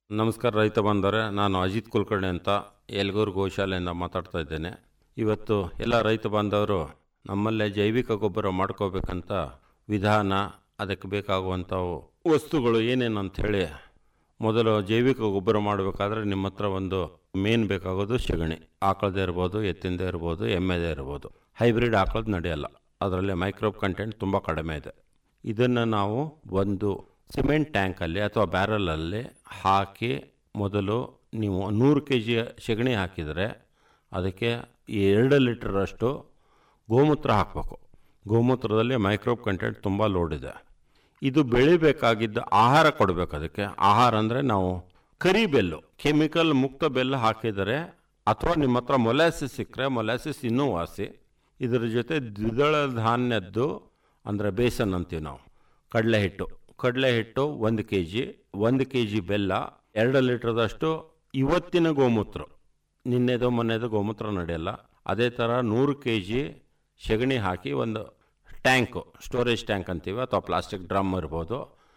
ನಮಸ್ಕಾರ ರೈತ ಬಂದರೆ ನಾನು ಅಜಿತ್ ಕುಲಕರ್ಣಿ ಅಂತ ಯಲಗೂರು ಗೋಶಾಲೆಯಿಂದ ಮಾತಾಡ್ತಾ ಇದ್ದೇನೆ ಇವತ್ತು ಎಲ್ಲ ರೈತ ಬಾಂಧವರು ನಮ್ಮಲ್ಲೇ ಜೈವಿಕ ಗೊಬ್ಬರ ಮಾಡ್ಕೋಬೇಕಂತ ವಿಧಾನ ಅದಕ್ಕೆ ಬೇಕಾಗುವಂಥ ವಸ್ತುಗಳು ಏನೇನು ಅಂಥೇಳಿ ಮೊದಲು ಜೈವಿಕ ಗೊಬ್ಬರ ಮಾಡಬೇಕಾದ್ರೆ ನಿಮ್ಮ ಹತ್ರ ಒಂದು ಮೇನ್ ಬೇಕಾಗೋದು ಸಗಣಿ ಆಕಳದೇ ಇರ್ಬೋದು ಎತ್ತಿಂದೇ ಇರ್ಬೋದು ಎಮ್ಮೆದೇ ಇರ್ಬೋದು ಹೈಬ್ರಿಡ್ ಆಕಳದ್ದು ನಡೆಯಲ್ಲ ಅದರಲ್ಲಿ ಮೈಕ್ರೋಬ್ ಕಂಟೆಂಟ್ ತುಂಬ ಕಡಿಮೆ ಇದೆ ಇದನ್ನು ನಾವು ಒಂದು ಸಿಮೆಂಟ್ ಟ್ಯಾಂಕಲ್ಲಿ ಅಥವಾ ಬ್ಯಾರಲಲ್ಲಿ ಹಾಕಿ ಮೊದಲು ನೀವು ನೂರು ಕೆ ಜಿ ಸಗಣಿ ಹಾಕಿದರೆ ಅದಕ್ಕೆ ಎರಡು ಲೀಟರಷ್ಟು ಗೋಮೂತ್ರ ಹಾಕಬೇಕು ಗೋಮೂತ್ರದಲ್ಲಿ ಮೈಕ್ರೋಬ್ ಕಂಟೆಂಟ್ ತುಂಬ ಲೋಡ್ ಇದೆ ಇದು ಬೆಳಿಬೇಕಾಗಿದ್ದ ಆಹಾರ ಕೊಡಬೇಕು ಅದಕ್ಕೆ ಆಹಾರ ಅಂದರೆ ನಾವು ಕರಿ ಬೆಲ್ಲು ಕೆಮಿಕಲ್ ಮುಕ್ತ ಬೆಲ್ಲ ಹಾಕಿದರೆ ಅಥವಾ ನಿಮ್ಮ ಹತ್ರ ಮೊಲಾಸಿಸ್ ಸಿಕ್ಕರೆ ಮೊಲಾಸಿಸ್ ಇನ್ನೂ ವಾಸಿ ಇದರ ಜೊತೆ ದ್ವಿದಳ ಧಾನ್ಯದ್ದು ಅಂದರೆ ಬೇಸನ್ ಅಂತೀವಿ ನಾವು ಕಡಲೆ ಹಿಟ್ಟು ಕಡಲೆ ಹಿಟ್ಟು ಒಂದು ಕೆ ಜಿ ಒಂದು ಕೆ ಜಿ ಬೆಲ್ಲ ಎರಡು ಲೀಟ್ರದಷ್ಟು ಇವತ್ತಿನ ಗೋಮೂತ್ರ ನಿನ್ನೆದು ಮೊನ್ನೆದು ಗೋಮೂತ್ರ ನಡೆಯಲ್ಲ ಅದೇ ಥರ ನೂರು ಕೆ ಜಿ ಸಗಣಿ ಹಾಕಿ ಒಂದು ಟ್ಯಾಂಕು ಸ್ಟೋರೇಜ್ ಟ್ಯಾಂಕ್ ಅಂತೀವಿ ಅಥವಾ ಪ್ಲಾಸ್ಟಿಕ್ ಡ್ರಮ್ ಇರ್ಬೋದು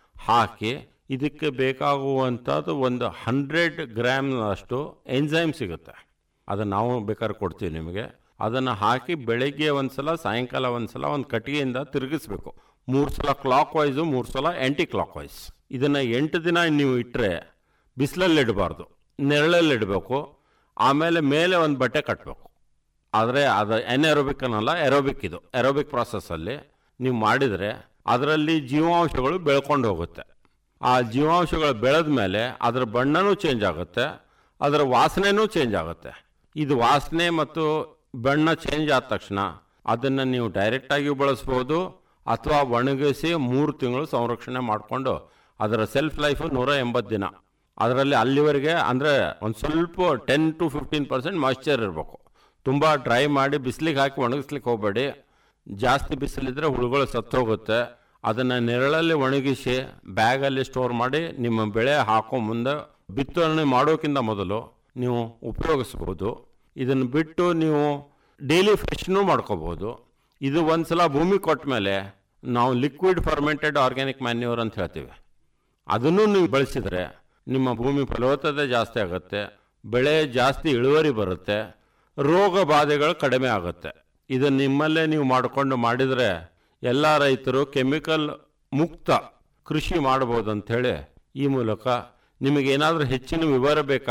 ಹಾಕಿ ಇದಕ್ಕೆ ಬೇಕಾಗುವಂಥದ್ದು ಒಂದು ಹಂಡ್ರೆಡ್ ಗ್ರಾಮ್ನಷ್ಟು ಎನ್ಸೈಮ್ ಸಿಗುತ್ತೆ ಅದನ್ನು ನಾವು ಬೇಕಾದ್ರೆ ಕೊಡ್ತೀವಿ ನಿಮಗೆ ಅದನ್ನು ಹಾಕಿ ಬೆಳಗ್ಗೆ ಒಂದು ಸಲ ಸಾಯಂಕಾಲ ಒಂದು ಸಲ ಒಂದು ಕಟ್ಟಿಗೆಯಿಂದ ತಿರುಗಿಸ್ಬೇಕು ಮೂರು ಸಲ ಕ್ಲಾಕ್ ವೈಸು ಮೂರು ಸಲ ಆ್ಯಂಟಿ ಕ್ಲಾಕ್ ವೈಸ್ ಇದನ್ನು ಎಂಟು ದಿನ ನೀವು ಇಟ್ಟರೆ ಬಿಸಿಲಲ್ಲಿ ಇಡಬಾರ್ದು ನೆರಳಲ್ಲಿ ಇಡಬೇಕು ಆಮೇಲೆ ಮೇಲೆ ಒಂದು ಬಟ್ಟೆ ಕಟ್ಟಬೇಕು ಆದರೆ ಅದು ಎನ್ಎರೋಬಿಕ್ ಅನ್ನಲ್ಲ ಎರೋಬಿಕ್ ಇದು ಎರೋಬಿಕ್ ಪ್ರಾಸೆಸ್ಸಲ್ಲಿ ನೀವು ಮಾಡಿದರೆ ಅದರಲ್ಲಿ ಜೀವಾಂಶಗಳು ಬೆಳ್ಕೊಂಡು ಹೋಗುತ್ತೆ ಆ ಜೀವಾಂಶಗಳು ಬೆಳೆದ ಮೇಲೆ ಅದರ ಬಣ್ಣನೂ ಚೇಂಜ್ ಆಗುತ್ತೆ ಅದರ ವಾಸನೆನೂ ಚೇಂಜ್ ಆಗುತ್ತೆ ಇದು ವಾಸನೆ ಮತ್ತು ಬಣ್ಣ ಚೇಂಜ್ ಆದ ತಕ್ಷಣ ಅದನ್ನು ನೀವು ಡೈರೆಕ್ಟಾಗಿ ಬಳಸ್ಬೋದು ಅಥವಾ ಒಣಗಿಸಿ ಮೂರು ತಿಂಗಳು ಸಂರಕ್ಷಣೆ ಮಾಡಿಕೊಂಡು ಅದರ ಸೆಲ್ಫ್ ಲೈಫು ನೂರ ಎಂಬತ್ತು ದಿನ ಅದರಲ್ಲಿ ಅಲ್ಲಿವರೆಗೆ ಅಂದರೆ ಒಂದು ಸ್ವಲ್ಪ ten to fifteen percent moisture ಇರಬೇಕು ತುಂಬ ಡ್ರೈ ಮಾಡಿ ಬಿಸಿಲಿಗೆ ಹಾಕಿ ಒಣಗಿಸ್ಲಿಕ್ಕೆ ಹೋಗಬೇಡಿ ಜಾಸ್ತಿ ಬಿಸಿಲಿದ್ರೆ ಹುಳುಗಳು ಸತ್ತು ಹೋಗುತ್ತೆ ಅದನ್ನು ನೆರಳಲ್ಲಿ ಒಣಗಿಸಿ ಬ್ಯಾಗಲ್ಲಿ ಸ್ಟೋರ್ ಮಾಡಿ ನಿಮ್ಮ ಬೆಳೆ ಹಾಕೋ ಮುಂದೆ ಬಿತ್ತನೆ ಮಾಡೋಕ್ಕಿಂತ ಮೊದಲು ನೀವು ಉಪಯೋಗಿಸ್ಬೋದು ಇದನ್ನು ಬಿಟ್ಟು ನೀವು ಡೈಲಿ ಫ್ರೆಶ್ನೂ ಮಾಡ್ಕೋಬೋದು ಇದು ಒಂದು ಸಲ ಭೂಮಿ ಕೊಟ್ಟ ಮೇಲೆ ನಾವು ಲಿಕ್ವಿಡ್ ಫರ್ಮೆಂಟೆಡ್ ಆರ್ಗ್ಯಾನಿಕ್ ಮ್ಯಾನ್ಯೂರ್ ಅಂತ ಹೇಳ್ತೀವಿ ಅದನ್ನು ನೀವು ಬಳಸಿದರೆ ನಿಮ್ಮ ಭೂಮಿ ಫಲವತ್ತತೆ ಜಾಸ್ತಿ ಆಗುತ್ತೆ ಬೆಳೆ ಜಾಸ್ತಿ ಇಳುವರಿ ಬರುತ್ತೆ ರೋಗ ಬಾಧೆಗಳು ಕಡಿಮೆ ಆಗುತ್ತೆ ಇದನ್ನು ನಿಮ್ಮಲ್ಲೇ ನೀವು ಮಾಡಿಕೊಂಡು ಮಾಡಿದರೆ ಎಲ್ಲ ರೈತರು ಕೆಮಿಕಲ್ ಮುಕ್ತ ಕೃಷಿ ಮಾಡ್ಬೋದು ಅಂಥೇಳಿ ಈ ಮೂಲಕ ನಿಮಗೇನಾದರೂ ಹೆಚ್ಚಿನ ವಿವರ ಬೇಕಾ